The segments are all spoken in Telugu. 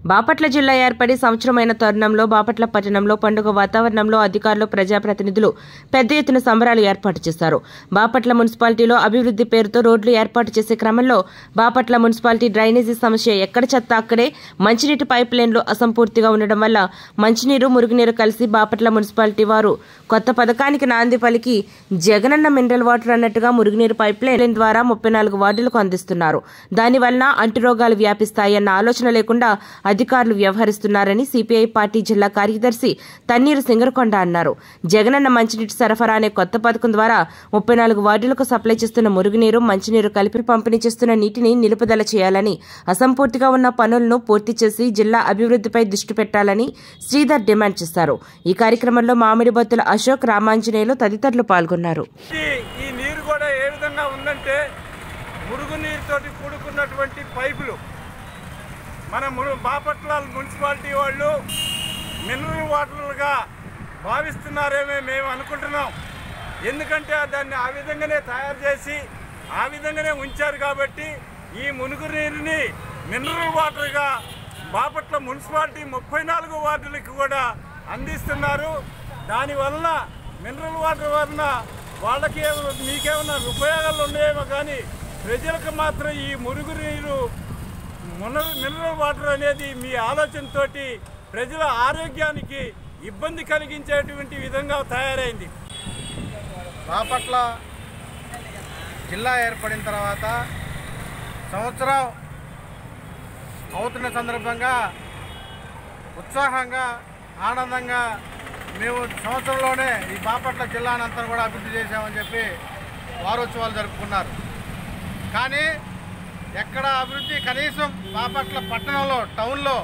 బాపట్ల జిల్లా ఏర్పడి సంవత్సరమైన తరుణంలో బాపట్ల పట్టణంలో పండుగ వాతావరణంలో అధికారులు ప్రజాప్రతినిధులు పెద్ద ఎత్తున సంబరాలు ఏర్పాటు చేశారు బాపట్ల మున్సిపాలిటీలో అభివృద్ధి పేరుతో రోడ్లు ఏర్పాటు చేసే క్రమంలో బాపట్ల మున్సిపాలిటీ డ్రైనేజీ సమస్య ఎక్కడ చెత్త అక్కడే మంచినీటి పైప్ లైన్లు అసంపూర్తిగా ఉండడం వల్ల మంచినీరు మురుగునీరు కలిసి బాపట్ల మున్సిపాలిటీ వారు కొత్త పథకానికి నాంది పలికి జగనన్న మినరల్ వాటర్ అన్నట్టుగా మురుగునీరు పైప్ లైన్ ద్వారా ముప్పై నాలుగు వార్డులకు అందిస్తున్నారు దానివల్ల అంటురోగాలు వ్యాపిస్తాయన్న ఆలోచన లేకుండా అధికారులు వ్యవహరిస్తున్నారని సిపిఐ పార్టీ జిల్లా కార్యదర్శి తన్నీరు సింగరకొండ అన్నారు జగనన్న మంచినీటి సరఫరా అనే కొత్త పథకం ద్వారా ముప్పై నాలుగు వార్డులకు సప్లై చేస్తున్న మురుగునీరు మంచినీరు కలిపి పంపిణీ చేస్తున్న నీటిని నిలుపుదల చేయాలని అసంపూర్తిగా ఉన్న పనులను పూర్తి చేసి జిల్లా అభివృద్ధిపై దృష్టి పెట్టాలని శ్రీధర్ డిమాండ్ చేశారు ఈ కార్యక్రమంలో మామిడి బొత్తుల అశోక్ రామాంజనేయులు తదితరులు పాల్గొన్నారు ఈ ఈ నీరు కూడా ఏ విధంగా ఉందంటే మురుగునీరుతోటి కూడుకున్నటువంటి పైపులు మన మురు బాపట్ల మున్సిపాలిటీ వాళ్ళు మినరల్ వాటర్లుగా భావిస్తున్నారేమే మేము అనుకుంటున్నాం ఎందుకంటే దాన్ని ఆ విధంగానే తయారు చేసి ఆ విధంగానే ఉంచారు కాబట్టి ఈ మునుగు నీరుని మినరల్ వాటర్గా బాపట్ల మున్సిపాలిటీ ముప్పై నాలుగు వార్డులకు కూడా అందిస్తున్నారు దానివల్ల మినరల్ వాటర్ వలన వాళ్ళకి ఏమైనా మీకేమైనా ఉపయోగాలు ఉన్నాయేమో కానీ ప్రజలకు మాత్రం ఈ మురుగు నీరు మున- మినరల్ వాటర్ అనేది మీ ఆలోచనతోటి ప్రజల ఆరోగ్యానికి ఇబ్బంది కలిగించేటువంటి విధంగా తయారైంది బాపట్ల జిల్లా ఏర్పడిన తర్వాత సంవత్సరం అవుతున్న సందర్భంగా ఉత్సాహంగా ఆనందంగా మేము సంవత్సరంలోనే ఈ బాపట్ల జిల్లానంతా కూడా అభివృద్ధి చేశామని చెప్పి వారోత్సవాలు జరుపుకున్నారు కానీ ఎక్కడ అభివృద్ధి కనీసం బాపట్ల పట్టణంలో టౌన్లో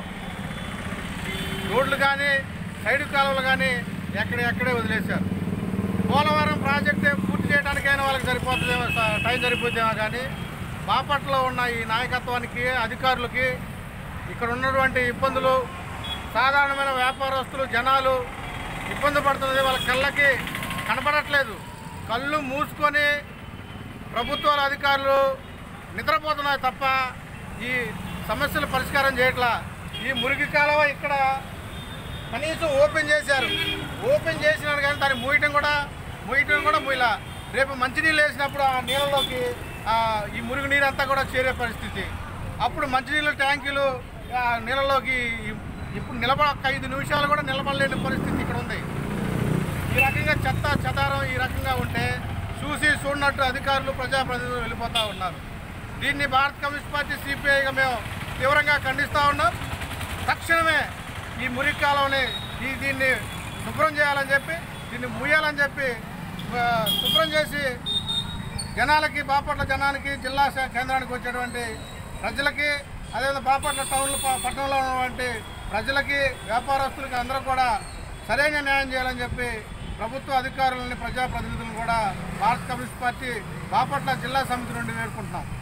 రోడ్లు కానీ సైడ్ కాలువలు కానీ ఎక్కడ ఎక్కడే వదిలేశారు పోలవరం ప్రాజెక్టు పూర్తి చేయడానికైనా వాళ్ళకి సరిపోతుందేమో స- టైం సరిపోతుందేమో కానీ బాపట్లలో ఉన్న ఈ నాయకత్వానికి అధికారులకి ఇక్కడ ఉన్నటువంటి ఇబ్బందులు సాధారణమైన వ్యాపారస్తులు జనాలు ఇబ్బంది పడుతున్నది వాళ్ళ కళ్ళకి కనపడట్లేదు కళ్ళు మూసుకొని ప్రభుత్వాల అధికారులు నిద్రపోతున్నాయి తప్ప ఈ సమస్యలు పరిష్కారం చేయట్లా ఈ మురికి కాలువ ఇక్కడ కనీసం ఓపెన్ చేశారు ఓపెన్ చేసినారు కానీ దాన్ని మూయటం కూడా మూయటం కూడా మూయలా రేపు మంచినీళ్ళు వేసినప్పుడు ఆ నీళ్ళలోకి ఆ, ఈ మురుగు నీరు అంతా కూడా చేరే పరిస్థితి అప్పుడు మంచినీళ్ళ ట్యాంకులు ఆ, నీళ్ళలోకి ఇ- ఇప్పుడు నిలబడ ఒక ఐదు నిమిషాలు కూడా నిలబడలేని పరిస్థితి ఇక్కడ ఉంది ఈ రకంగా చెత్త చెదారం ఈ రకంగా ఉంటే చూసి చూడనట్టు అధికారులు ప్రజాప్రతినిధులు వెళ్ళిపోతూ ఉన్నారు దీన్ని భారత కమ్యూనిస్ట్ పార్టీ సిపిఐగా మేము తీవ్రంగా ఖండిస్తూ ఉన్నాం తక్షణమే ఈ మురికి కాలంని ఈ దీన్ని శుభ్రం చేయాలని చెప్పి దీన్ని ముయ్యాలని చెప్పి ఆ, శుభ్రం చేసి జనాలకి బాపట్ల జనానికి జిల్లా శా- కేంద్రానికి వచ్చేటువంటి ప్రజలకి అదేవిధంగా బాపట్ల టౌన్లో ప- పట్టణంలో ఉన్నటువంటి ప్రజలకి వ్యాపారస్తులకి అందరూ కూడా సరైన న్యాయం చేయాలని చెప్పి ప్రభుత్వ అధికారులని ప్రజాప్రతినిధులను కూడా భారత కమ్యూనిస్ట్ పార్టీ బాపట్ల జిల్లా సమితి నుండి వేడుకుంటున్నాం